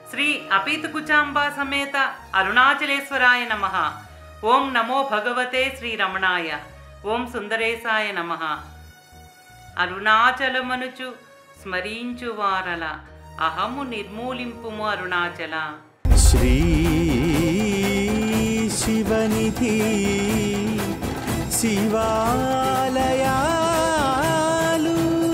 శ్రీ అపీతుకుచాంబా సమేత అరుణాచలేశ్వరాయ నమ ఓం నమో భగవతే శ్రీ రమణాయ ఓం సుందరేశాయ నమ అరుణాచలమనుచు స్మరించు వారల అహము నిర్మూలింపుము అరుణాచల శ్రీ శివనిధి శివాలయాలు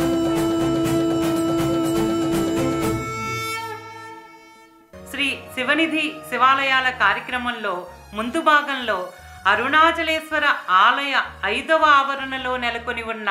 శ్రీ శివనిధి శివాలయాల కార్యక్రమంలో ముందు భాగంలో అరుణాచలేశ్వర ఆలయ ఐదవ ఆవరణలో నెలకొని ఉన్న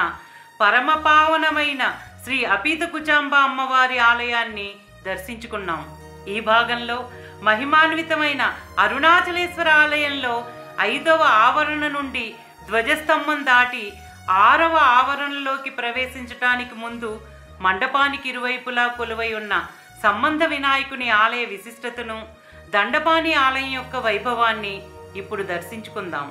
పరమపావనమైన శ్రీ అపీత కుచాంబ అమ్మవారి ఆలయాన్ని దర్శించుకున్నాం ఈ భాగంలో మహిమాన్వితమైన అరుణాచలేశ్వర ఆలయంలో ఐదవ ఆవరణ నుండి ధ్వజస్తంభం దాటి ఆరవ ఆవరణలోకి ప్రవేశించటానికి ముందు మండపానికి ఇరువైపులా కొలువై ఉన్న సంబంధ వినాయకుని ఆలయ విశిష్టతను దండపాణి ఆలయం యొక్క వైభవాన్ని ఇప్పుడు దర్శించుకుందాం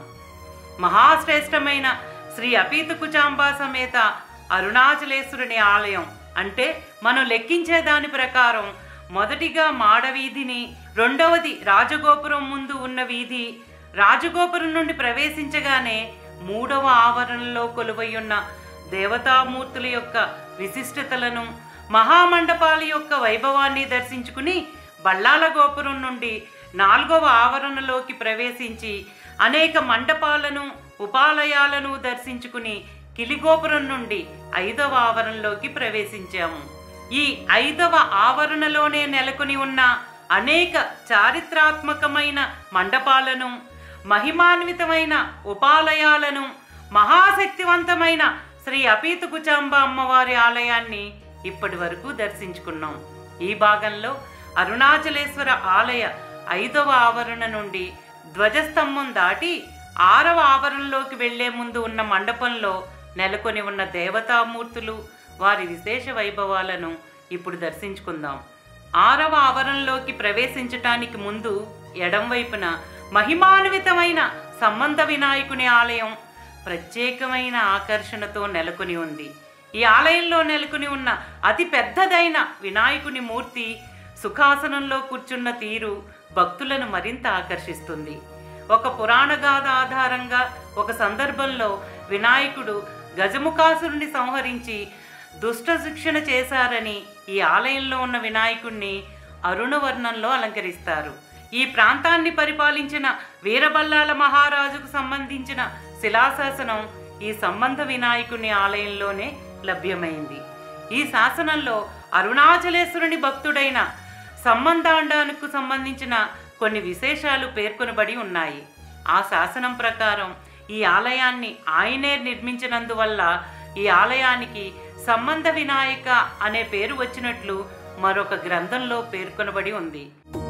మహాశ్రేష్టమైన శ్రీ అపీత కుచాంబా సమేత అరుణాచలేశ్వరుని ఆలయం అంటే మనం లెక్కించే దాని ప్రకారం మొదటిగా మాడవీధిని రెండవది రాజగోపురం ముందు ఉన్న వీధి రాజగోపురం నుండి ప్రవేశించగానే మూడవ ఆవరణలో కొలువై ఉన్న దేవతామూర్తుల యొక్క విశిష్టతలను మహామండపాల యొక్క వైభవాన్ని దర్శించుకుని బళ్ళాల గోపురం నుండి నాలుగవ ఆవరణలోకి ప్రవేశించి అనేక మండపాలను ఉపాలయాలను దర్శించుకుని కిలిగోపురం నుండి ఐదవ ఆవరణలోకి ప్రవేశించాము ఈ ఐదవ ఆవరణలోనే నెలకొని ఉన్న అనేక చారిత్రాత్మకమైన మండపాలను మహిమాన్వితమైన ఉపాలయాలను మహాశక్తివంతమైన శ్రీ అపీత కుచాంబ అమ్మవారి ఆలయాన్ని ఇప్పటి వరకు దర్శించుకున్నాం ఈ భాగంలో అరుణాచలేశ్వర ఆలయ ఐదవ ఆవరణ నుండి ధ్వజస్తంభం దాటి ఆరవ ఆవరణలోకి వెళ్లే ముందు ఉన్న మండపంలో నెలకొని ఉన్న దేవతామూర్తులు వారి విశేష వైభవాలను ఇప్పుడు దర్శించుకుందాం ఆరవ ఆవరణలోకి ప్రవేశించటానికి ముందు ఎడం వైపున మహిమాన్వితమైన సంబంధ వినాయకుని ఆలయం ప్రత్యేకమైన ఆకర్షణతో నెలకొని ఉంది ఈ ఆలయంలో నెలకొని ఉన్న అతి పెద్దదైన వినాయకుని మూర్తి సుఖాసనంలో కూర్చున్న తీరు భక్తులను మరింత ఆకర్షిస్తుంది ఒక పురాణ గాథ ఆధారంగా ఒక సందర్భంలో వినాయకుడు గజముఖాసురుని సంహరించి దుష్ట శిక్షణ చేశారని ఈ ఆలయంలో ఉన్న వినాయకుణ్ణి అరుణవర్ణంలో అలంకరిస్తారు ఈ ప్రాంతాన్ని పరిపాలించిన వీరబల్లాల మహారాజుకు సంబంధించిన శిలాశాసనం ఈ సంబంధ వినాయకుని ఆలయంలోనే లభ్యమైంది ఈ శాసనంలో అరుణాచలేశ్వరుని భక్తుడైన సంబంధాండానికి సంబంధించిన కొన్ని విశేషాలు పేర్కొనబడి ఉన్నాయి ఆ శాసనం ప్రకారం ఈ ఆలయాన్ని ఆయనే నిర్మించినందువల్ల ఈ ఆలయానికి సంబంధ వినాయక అనే పేరు వచ్చినట్లు మరొక గ్రంథంలో పేర్కొనబడి ఉంది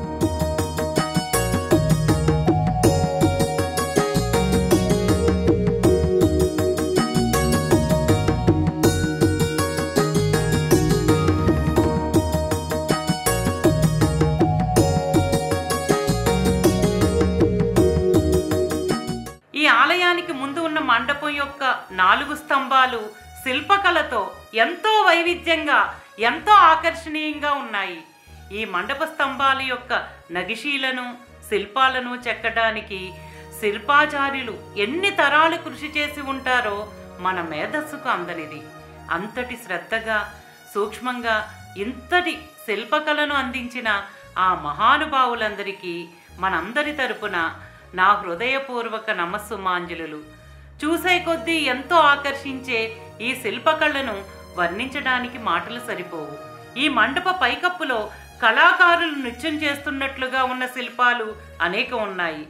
ఈ ఆలయానికి ముందు ఉన్న మండపం యొక్క నాలుగు స్తంభాలు శిల్పకళతో ఎంతో వైవిధ్యంగా ఎంతో ఆకర్షణీయంగా ఉన్నాయి ఈ మండప స్తంభాల యొక్క నగిషీలను శిల్పాలను చెక్కడానికి శిల్పాచార్యులు ఎన్ని తరాలు కృషి చేసి ఉంటారో మన మేధస్సుకు అందనిది అంతటి శ్రద్ధగా సూక్ష్మంగా ఇంతటి శిల్పకళను అందించిన ఆ మహానుభావులందరికీ మనందరి తరపున నా హృదయపూర్వక నమస్సుమాంజలులు చూసే కొద్దీ ఎంతో ఆకర్షించే ఈ శిల్పకళను వర్ణించడానికి మాటలు సరిపోవు ఈ మండప పైకప్పులో కళాకారులు నృత్యం చేస్తున్నట్లుగా ఉన్న శిల్పాలు అనేక ఉన్నాయి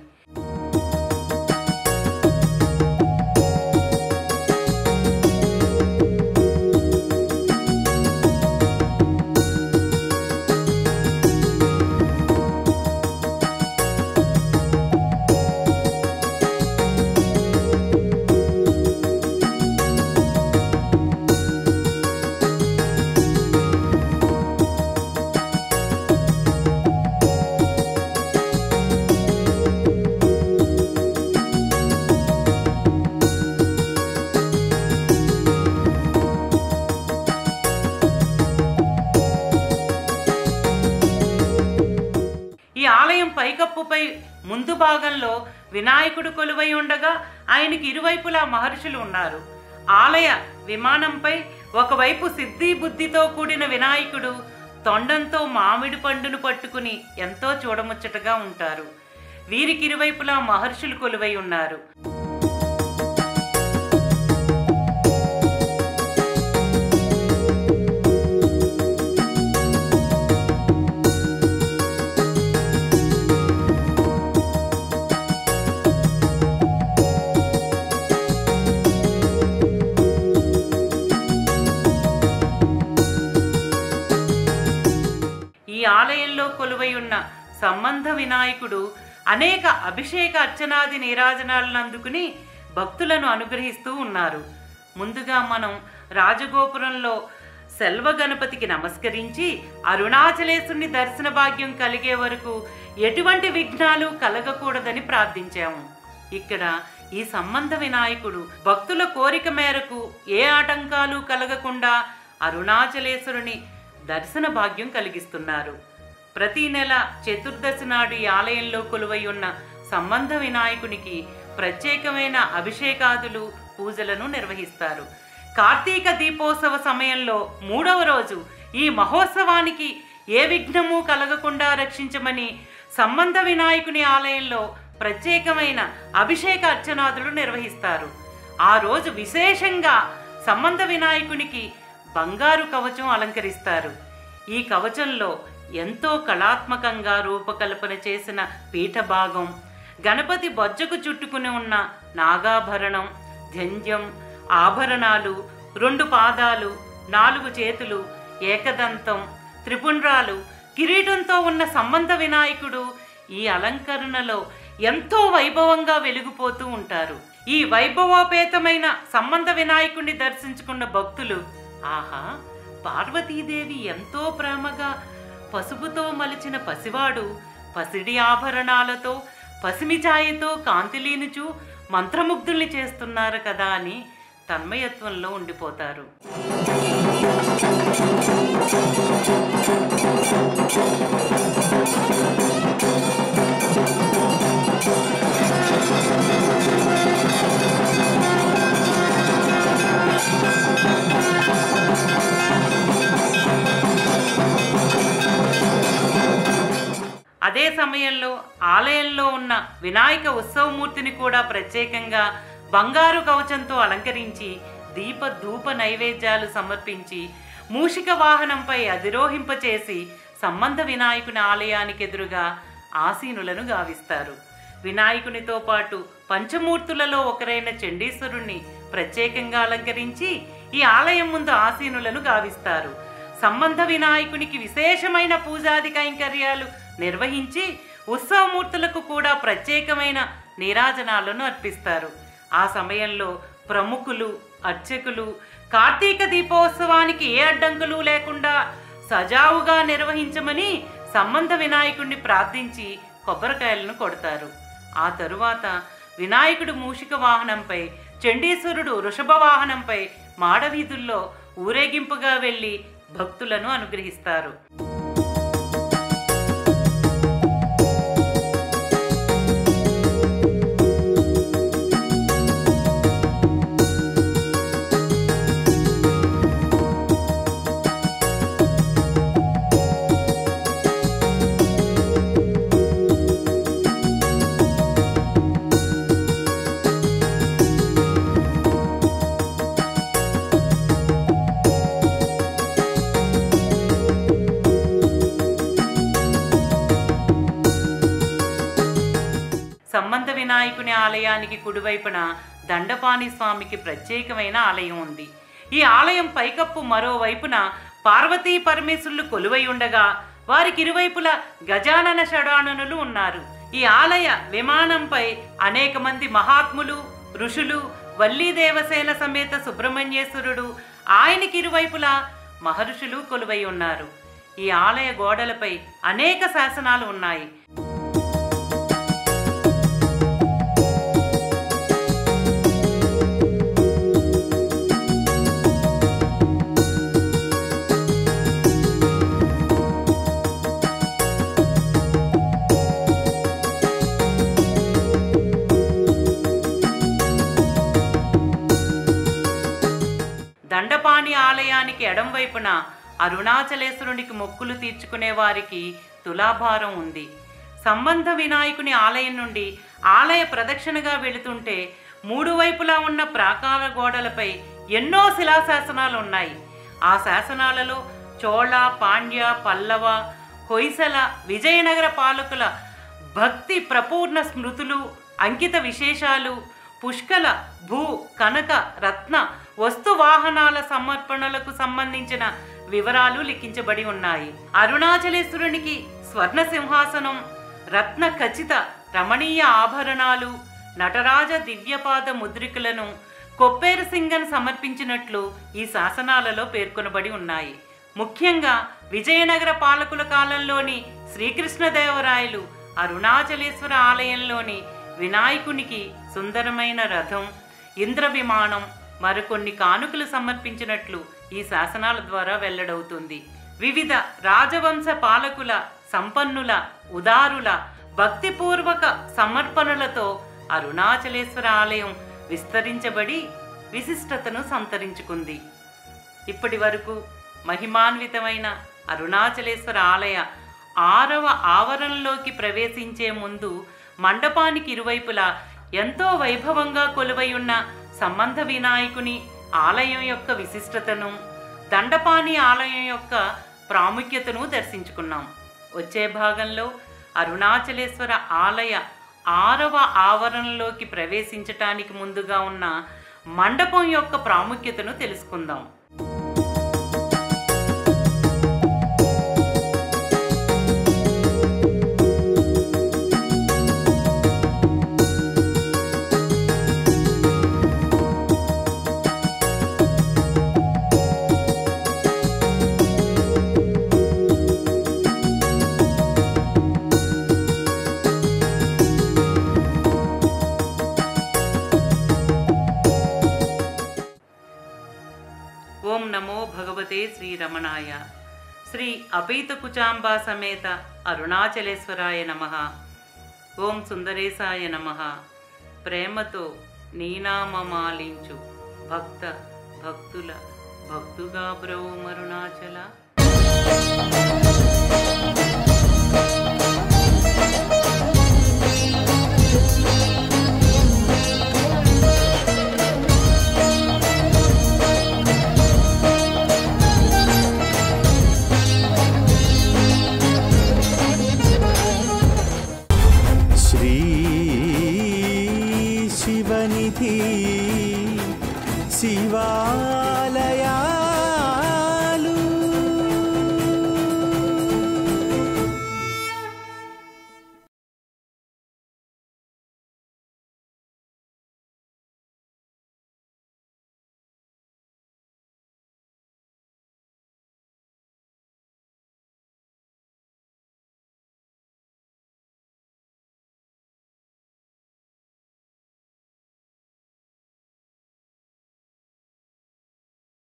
పైకప్పుపై ముందు భాగంలో వినాయకుడు కొలువై ఉండగా ఆయనకి ఇరువైపులా మహర్షులు ఉన్నారు ఆలయ విమానంపై ఒకవైపు సిద్ధి బుద్ధితో కూడిన వినాయకుడు తొండంతో మామిడి పండును పట్టుకుని ఎంతో చూడముచ్చటగా ఉంటారు వీరికి ఇరువైపులా మహర్షులు కొలువై ఉన్నారు ఈ ఆలయంలో కొలువై ఉన్న సంబంధ వినాయకుడు అనేక అభిషేక అర్చనాది నీరాజనాలను అందుకుని భక్తులను అనుగ్రహిస్తూ ఉన్నారు ముందుగా మనం రాజగోపురంలో సెల్వ గణపతికి నమస్కరించి అరుణాచలేశుని దర్శన భాగ్యం కలిగే వరకు ఎటువంటి విఘ్నాలు కలగకూడదని ప్రార్థించాము ఇక్కడ ఈ సంబంధ వినాయకుడు భక్తుల కోరిక మేరకు ఏ ఆటంకాలు కలగకుండా అరుణాచలేశ్వరుని దర్శన భాగ్యం కలిగిస్తున్నారు ప్రతి నెల చతుర్దశి నాడు ఈ ఆలయంలో కొలువై ఉన్న సంబంధ వినాయకునికి ప్రత్యేకమైన అభిషేకాదులు పూజలను నిర్వహిస్తారు కార్తీక దీపోత్సవ సమయంలో మూడవ రోజు ఈ మహోత్సవానికి ఏ విఘ్నము కలగకుండా రక్షించమని సంబంధ వినాయకుని ఆలయంలో ప్రత్యేకమైన అభిషేక అర్చనాదులు నిర్వహిస్తారు ఆ రోజు విశేషంగా సంబంధ వినాయకునికి బంగారు కవచం అలంకరిస్తారు ఈ కవచంలో ఎంతో కళాత్మకంగా రూపకల్పన చేసిన పీఠ భాగం గణపతి బొజ్జకు చుట్టుకుని ఉన్న నాగాభరణం ధ్యంజం ఆభరణాలు రెండు పాదాలు నాలుగు చేతులు ఏకదంతం త్రిపుండ్రాలు కిరీటంతో ఉన్న సంబంధ వినాయకుడు ఈ అలంకరణలో ఎంతో వైభవంగా వెలిగిపోతూ ఉంటారు ఈ వైభవోపేతమైన సంబంధ వినాయకుడిని దర్శించుకున్న భక్తులు ఆహా పార్వతీదేవి ఎంతో ప్రేమగా పసుపుతో మలిచిన పసివాడు పసిడి ఆభరణాలతో పసిమి ఛాయతో కాంతిలీనుచు మంత్రముగ్ధుల్ని చేస్తున్నారు కదా అని తన్మయత్వంలో ఉండిపోతారు అదే సమయంలో ఆలయంలో ఉన్న వినాయక ఉత్సవమూర్తిని కూడా ప్రత్యేకంగా బంగారు కవచంతో అలంకరించి దీప ధూప నైవేద్యాలు సమర్పించి మూషిక వాహనంపై అధిరోహింపచేసి సంబంధ వినాయకుని ఆలయానికి ఎదురుగా ఆసీనులను గావిస్తారు వినాయకునితో పాటు పంచమూర్తులలో ఒకరైన చండీశ్వరుణ్ణి ప్రత్యేకంగా అలంకరించి ఈ ఆలయం ముందు ఆసీనులను గావిస్తారు సంబంధ వినాయకునికి విశేషమైన పూజాది కైంకర్యాలు నిర్వహించి ఉత్సవమూర్తులకు కూడా ప్రత్యేకమైన నీరాజనాలను అర్పిస్తారు ఆ సమయంలో ప్రముఖులు అర్చకులు కార్తీక దీపోత్సవానికి ఏ అడ్డంకులు లేకుండా సజావుగా నిర్వహించమని సంబంధ వినాయకుడిని ప్రార్థించి కొబ్బరికాయలను కొడతారు ఆ తరువాత వినాయకుడు మూషిక వాహనంపై చండీశ్వరుడు వృషభ వాహనంపై మాడవీధుల్లో ఊరేగింపుగా వెళ్ళి భక్తులను అనుగ్రహిస్తారు సంబంధ వినాయకుని ఆలయానికి కుడివైపున దండపాణి స్వామికి ప్రత్యేకమైన ఆలయం ఉంది ఈ ఆలయం పైకప్పు మరోవైపున పార్వతీ పరమేశ్వరులు కొలువై ఉండగా వారికి ఇరువైపులా గజానన షడాననులు ఉన్నారు ఈ ఆలయ విమానంపై అనేక మంది మహాత్ములు ఋషులు వల్లీ దేవసేన సమేత సుబ్రహ్మణ్యేశ్వరుడు ఆయనకి ఇరువైపులా మహర్షులు కొలువై ఉన్నారు ఈ ఆలయ గోడలపై అనేక శాసనాలు ఉన్నాయి ఆలయానికి ఎడం వైపున అరుణాచలేశ్వరునికి మొక్కులు తీర్చుకునే వారికి తులాభారం ఉంది సంబంధ వినాయకుని ఆలయం నుండి ఆలయ ప్రదక్షిణగా వెళుతుంటే మూడు వైపులా ఉన్న ప్రాకార గోడలపై ఎన్నో శిలాశాసనాలు ఉన్నాయి ఆ శాసనాలలో చోళ పాండ్య పల్లవ హొయసల విజయనగర పాలకుల భక్తి ప్రపూర్ణ స్మృతులు అంకిత విశేషాలు పుష్కల భూ కనక రత్న వస్తు వాహనాల సమర్పణలకు సంబంధించిన వివరాలు లిఖించబడి ఉన్నాయి అరుణాచలేశ్వరునికి స్వర్ణ సింహాసనం రత్న ఖచ్చిత రమణీయ ఆభరణాలు నటరాజ దివ్యపాద ముద్రికలను కొప్పేరు సింగన్ సమర్పించినట్లు ఈ శాసనాలలో పేర్కొనబడి ఉన్నాయి ముఖ్యంగా విజయనగర పాలకుల కాలంలోని శ్రీకృష్ణదేవరాయలు అరుణాచలేశ్వర ఆలయంలోని వినాయకునికి సుందరమైన రథం ఇంద్ర విమానం మరికొన్ని కానుకలు సమర్పించినట్లు ఈ శాసనాల ద్వారా వెల్లడవుతుంది వివిధ రాజవంశ పాలకుల సంపన్నుల ఉదారుల భక్తిపూర్వక సమర్పణలతో అరుణాచలేశ్వర ఆలయం విస్తరించబడి విశిష్టతను సంతరించుకుంది ఇప్పటి వరకు మహిమాన్వితమైన అరుణాచలేశ్వర ఆలయ ఆరవ ఆవరణలోకి ప్రవేశించే ముందు మండపానికి ఇరువైపులా ఎంతో వైభవంగా కొలువై ఉన్న సంబంధ వినాయకుని ఆలయం యొక్క విశిష్టతను దండపాణి ఆలయం యొక్క ప్రాముఖ్యతను దర్శించుకున్నాం వచ్చే భాగంలో అరుణాచలేశ్వర ఆలయ ఆరవ ఆవరణలోకి ప్రవేశించటానికి ముందుగా ఉన్న మండపం యొక్క ప్రాముఖ్యతను తెలుసుకుందాం ఓం నమో భగవతే శ్రీరమణాయ శ్రీ అపీత కుచాంబా సమేత అరుణాచలేశ్వరాయ నమ ఓం సుందరేశాయ నమ ప్రేమతో నీనామమాలించు భక్త భక్తుల భక్తుగా బ్రౌమరుణాచల శ్రీ శివనిధి శివాలయా